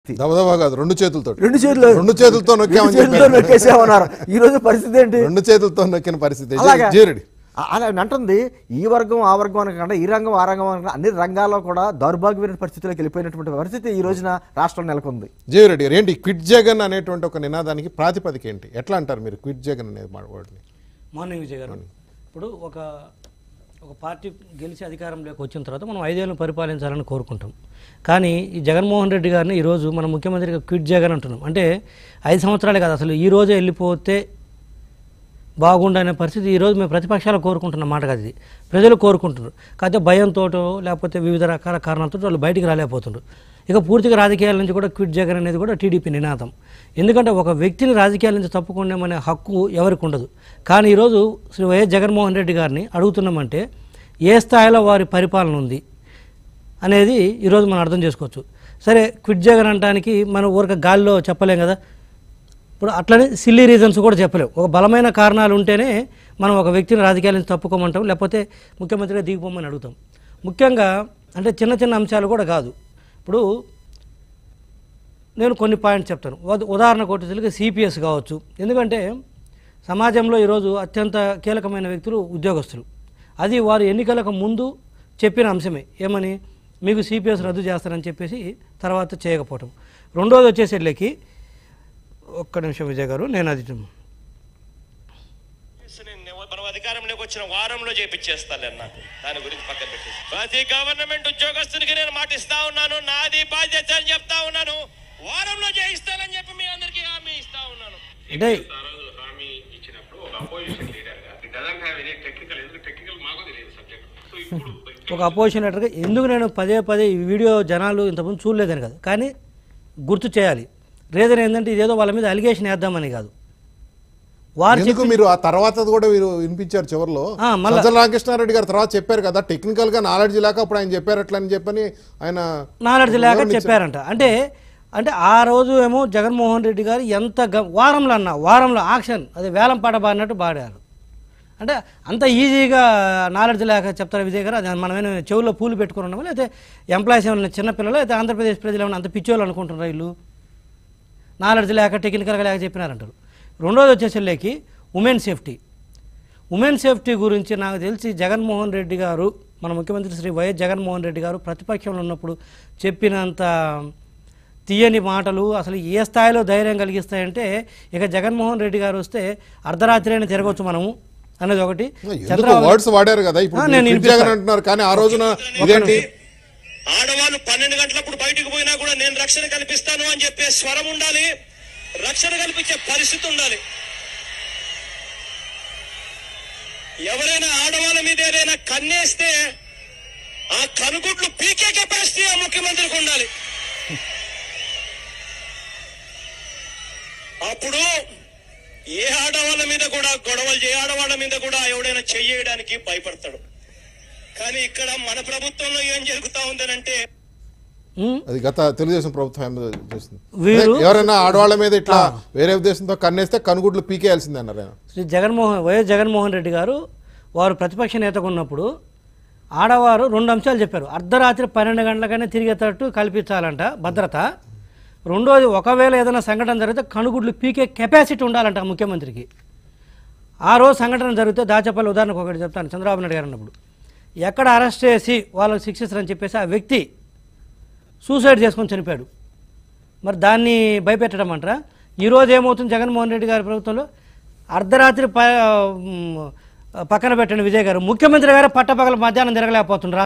దబదబా కాదు రెండు చేతులతో రెండు చేతులు రెండు చేతులతో నొక్కామని రెండు చేతులతో చెప్పారు. నొక్కేసామన్నారు ఈ రోజు పరిస్థితి ఏంటి రెండు చేతులతో నొక్కిన పరిస్థితి అలాగా జీరుడి అ- అలా అంటుంది ఈ వర్గం ఆ వర్గం అనకుండా ఈ రంగం ఆ రంగం అనకుండా అన్ని రంగాల్లో కూడా దౌర్భాగ్యమైన పరిస్థితిలోకి వెళ్ళిపోయినటువంటి పరిస్థితి ఈ రోజున రాష్ట్రం నెలకొంది జీవిరెడ్డి గారు ఏంటి క్విట్ జగన్ అనేటువంటి ఒక నినాదానికి ప్రాతిపదిక ఏంటి ఎట్లా అంటారు మీరు క్విట్ జగన్ అనేది మా వర్డ్ని మార్నింగ్ విజయ్ గారు ఇప్పుడు ఒక ఒక పార్టీ గెలిచి అధికారంలోకి వచ్చిన తర్వాత మనం ఐదేళ్ళు పరిపాలించాలని కోరుకుంటాం కానీ ఈ జగన్మోహన్ రెడ్డి గారిని ఈరోజు మన ముఖ్యమంత్రిగా క్విట్ జగన్ అంటున్నాం అంటే ఐదు సంవత్సరాలే కాదు అసలు ఈ రోజే వెళ్ళిపోతే బాగుండనే పరిస్థితి ఈరోజు మేము ప్రతిపక్షాలు కోరుకుంటున్న మాట కాదు ఇది ప్రజలు కోరుకుంటున్నారు కాకపోతే భయంతో లేకపోతే వివిధ రకాల కారణాలతో వాళ్ళు బయటికి రాలేకపోతున్నారు ఇక పూర్తిగా రాజకీయాల నుంచి కూడా క్విట్ జగన్ అనేది కూడా టీడీపీ నినాదం ఎందుకంటే ఒక వ్యక్తిని రాజకీయాల నుంచి తప్పుకునేమనే హక్కు ఎవరికి ఉండదు కానీ ఈరోజు శ్రీ వైఎస్ జగన్మోహన్ రెడ్డి గారిని అడుగుతున్నామంటే ఏ స్థాయిలో వారి పరిపాలన ఉంది అనేది ఈరోజు మనం అర్థం చేసుకోవచ్చు సరే క్విట్ జగన్ అనడానికి మనం ఊరిక గాలిలో చెప్పలేం కదా ఇప్పుడు అట్లనే సిల్లీ రీజన్స్ కూడా చెప్పలేం ఒక బలమైన కారణాలు ఉంటేనే మనం ఒక వ్యక్తిని రాజకీయాల నుంచి తప్పుకోమంటాం లేకపోతే ముఖ్యమంత్రిగా దిగిపోమని అడుగుతాం ముఖ్యంగా అంటే చిన్న చిన్న అంశాలు కూడా కాదు ఇప్పుడు నేను కొన్ని పాయింట్స్ చెప్తాను ఉద- ఉదాహరణ కొట్టేసరికి సిపిఎస్ కావచ్చు ఎందుకంటే సమాజంలో ఈరోజు అత్యంత కీలకమైన వ్యక్తులు ఉద్యోగస్తులు అది వారు ఎన్నికలకు ముందు చెప్పిన అంశమే ఏమని మీకు సిపిఎస్ రద్దు చేస్తారని చెప్పేసి తర్వాత చేయకపోవటం రెండోది వచ్చేసరికి ఒక్క నిమిషం విజయ్ గారు నేను అది నేను మనం అధికారంలోకి వచ్చిన వారంలో చేపించేస్తాను నాకు దాని గురించి పక్కన పెట్టేసి ప్రతి గవర్నమెంట్ ఉద్యోగస్తునికి నేను మాటిస్తా ఉన్నాను నాది బాధ్యత అని చెప్తా ఉన్నాను వారంలో చేయిస్తానని చెప్పి మీ అందరికీ హామీ ఇస్తా ఉన్నాను అంటే ఆ రోజు హామీ ఇచ్చినప్పుడు ఒక అపోజిషన్ లీడర్ గా it doesn't have any technical ఎందుకు టెక్నికల్ మాకు తెలియదు సబ్జెక్ట్ సో ఇప్పుడు ఒక అపోజిషన్ లీడర్గా ఎందుకు నేను పదే పదే ఈ వీడియో జనాలు ఇంతకుముందు చూడలేదని కాదు కానీ గుర్తు చేయాలి రీజన్ ఏంటంటే ఇదేదో వాళ్ళ మీద అలిగేషన్ వేద్దామని కాదు వారు ఎందుకు మీరు ఆ తర్వాత కూడా మీరు వినిపించారు చివరిలో ఆ, మళ్ళా- సజ్జల రామకృష్ణారెడ్డి గారు తర్వాత చెప్పారు కదా టెక్నికల్ గా నాలెడ్జ్ లేక అప్పుడు ఆయన చెప్పారు అట్లా అని చెప్పని ఆయన నాలెడ్జ్ లేక వివరణ ఇచ్చారు. చెప్పారంట అంటే అంటే ఆ రోజు ఏమో జగన్మోహన్ రెడ్డి గారు ఎంత గ- వారంలో అన్న వారంలో ఆక్షన్ అది వేలం పాట పాడినట్టు పాడారు అంటే అంత ఈజీగా నాలెడ్జ్ లేక చెప్తారు విజయ్ గారు అది మనమేమైనా చెవుల్లో పూలు పెట్టుకుని ఉన్నామా లేకపోతే ఎంప్లాయీస్ ఏమైనా చిన్నపిల్లలు అయితే ఆంధ్రప్రదేశ్ ప్రజలు ఏమైనా అంత పిచ్చోళ్ళు అనుకుంటున్నారు వీళ్ళు నాలెడ్జ్ లేక టెక్నికల్గా లేక చెప్పినారంటారు రెండోది వచ్చేసరికి ఉమెన్ సేఫ్టీ ఉమెన్ సేఫ్టీ గురించి నాకు తెలిసి జగన్మోహన్ రెడ్డి గారు మన ముఖ్యమంత్రి శ్రీ వైఎస్ జగన్మోహన్ రెడ్డి గారు ప్రతిపక్షంలో ఉన్నప్పుడు చెప్పినంత తీయని మాటలు అసలు ఏ స్థాయిలో ధైర్యం కలిగిస్తాయంటే ఇక జగన్మోహన్ రెడ్డి గారు వస్తే అర్ధరాత్రి అయినా తిరగవచ్చు మనము అనేది ఒకటి ఎందుకు చంద్రబాబు వర్డ్స్ వాడారు కదా ఇప్పుడు ఆ, మీరు నేను క్విట్ వినిపిస్తా. జగన్ అంటున్నారు కానీ ఆ రోజున ఇదేంటి ఆడవాళ్ళు పన్నెండు గంటలప్పుడు బయటకు పోయినా కూడా నేను రక్షణ కల్పిస్తాను అని చెప్పే స్వరం ఉండాలి రక్షణ కల్పించే పరిస్థితి ఉండాలి ఎవరైనా ఆడవాళ్ళ మీద ఏదైనా కన్నేస్తే ఆ కనుగుడ్లు పీకే కెపాసిటీ ఆ ముఖ్యమంత్రికి ఉండాలి అప్పుడు ఏ ఆడవాళ్ళ మీద కూడా గొడవలు చేయ ఆడవాళ్ళ మీద కూడా ఎవడైనా చెయ్యడానికి భయపడతాడు కానీ ఇక్కడ మన ప్రభుత్వంలో ఏం జరుగుతా ఉందనంటే ఉమ్, అది గత తెలుగుదేశం ప్రభుత్వం ఏమో చేస్తుంది వీరు- అదే, ఎవరైనా ఆడవాళ్ళ మీద ఇట్లా వేరే ఉద్దేశంతో కన్నేస్తే కనుగుడ్లు పీకేయాల్సిందే అన్నారు ఆయన శ్రీ జగన్మోహన్ వైఎస్ జగన్మోహన్ రెడ్డి గారు వారు ప్రతిపక్ష నేతగా ఉన్నప్పుడు ఆడవారు రెండు అంశాలు చెప్పారు అర్ధరాత్రి పన్నెండు గంటలకైనా తిరిగేటట్టు కల్పించాలంట భద్రత రెండోది ఒకవేళ ఏదైనా సంఘటన జరిగితే కనుగుడ్లు పీకే కెపాసిటీ ఉండాలంట ఆ ముఖ్యమంత్రికి ఆ రోజు సంఘటన జరిగితే దాచపల్లి ఉదాహరణకు ఒకటి చెప్తాను చంద్రబాబు నాయుడు గారు అన్నప్పుడు ఎక్కడ అరెస్ట్ చేసి వాళ్ళకి శిక్షిస్తారని చెప్పేసి ఆ వ్యక్తి సూసైడ్ చేసుకొని చనిపోయాడు మరి దాన్ని భయపెట్టడం అంటారా ఈరోజు ఏమవుతుంది జగన్మోహన్ రెడ్డి గారి ప్రభుత్వంలో అర్ధరాత్రి ప మ్, పక్కన పెట్టండి విజయ్ గారు ముఖ్యమంత్రి గారు పట్టపగల మధ్యాహ్నం తిరగలేకపోతున్నారు